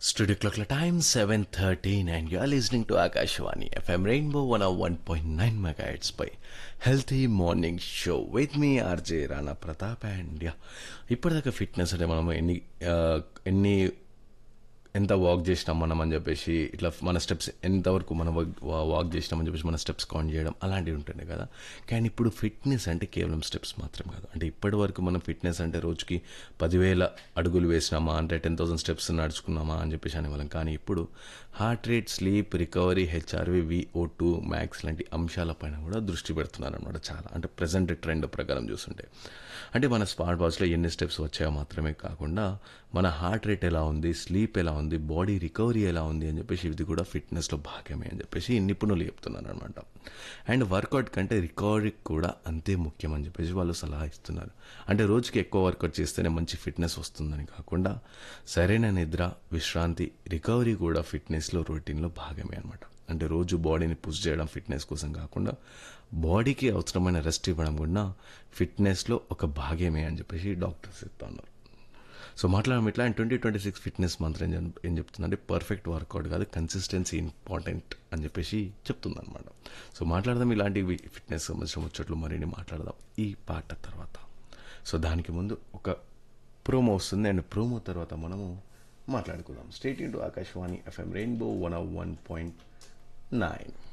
Studio clock time 7.13 and you are listening to Akashwani FM Rainbow 101.9 megahertz by Healthy Morning Show with me RJ Rana Pratap and yeah ఇప్పటిదాకా fitness అంటే మనం ఎన్ని ఆ, ఎన్ని ఎంత walk చేసినాం మనం అని చెప్పేసి ఇట్లా మన స్టెప్స్ ఎంతవరకు మనం వాక్ చేసినాం అని చెప్పేసి మన స్టెప్స్ కౌంట్ చేయడం అలాంటివి ఉంటుండే కదా కానీ ఇప్పుడు ఫిట్నెస్ అంటే కేవలం స్టెప్స్ మాత్రం కాదు అంటే ఇప్పటి వరకు మనం ఫిట్నెస్ అంటే రోజుకి పదివేల అడుగులు వేసినామా అంటే టెన్ థౌసండ్ స్టెప్స్ నడుచుకున్నామా అని చెప్పేసి అనేవాళ్ళం కానీ ఇప్పుడు heart rate sleep recovery HRV VO two max లాంటి అంశాలపైన కూడా దృష్టి పెడుతున్నారు అనమాట చాలా అంటే ప్రజెంట్ ట్రెండ్ ప్రకారం చూస్తుంటే అంటే మన స్మార్ట్ వాచ్లో ఎన్ని స్టెప్స్ వచ్చాయో మాత్రమే కాకుండా మన హార్ట్ రేట్ ఎలా ఉంది స్లీప్ ఎలా ఉంది బాడీ రికవరీ ఎలా ఉంది అని చెప్పేసి ఇది కూడా ఫిట్నెస్లో భాగమే అని చెప్పేసి నిపుణులు చెప్తున్నారు అనమాట అండ్ వర్కౌట్ కంటే రికవరీ కూడా అంతే ముఖ్యం అని చెప్పేసి వాళ్ళు సలహా ఇస్తున్నారు అంటే రోజుకి ఎక్కువ వర్కౌట్ చేస్తేనే మంచి ఫిట్నెస్ వస్తుందని కాకుండా సరైన నిద్ర విశ్రాంతి రికవరీ కూడా ఫిట్నెస్లో రొటీన్లో భాగమే అనమాట అంటే రోజు బాడీని పుష్ చేయడం ఫిట్నెస్ కోసం కాకుండా బాడీకి అవసరమైన రెస్ట్ ఇవ్వడం కూడా ఫిట్నెస్లో ఒక భాగమే అని చెప్పేసి డాక్టర్స్ చెప్తా ఉన్నారు సో మాట్లాడడం ఇట్లా and twenty twenty six fitness మంత్రం ఏం చెప్- ఏం చెప్తుందంటే పర్ఫెక్ట్ వర్కౌట్ కాదు కన్సిస్టెన్సీ ఇంపార్టెంట్ అని చెప్పేసి చెప్తుంది అనమాట సో మాట్లాడదాం ఇలాంటి ఫిట్నెస్ సంబంధించిన ముచ్చట్లు మరిన్ని మాట్లాడదాం ఈ పాట తర్వాత సో దానికి ముందు ఒక ప్రోమో వస్తుంది అండ్ ప్రోమో తర్వాత మనము మాట్లాడుకుందాం state into Akashvani FM rainbow one one point nine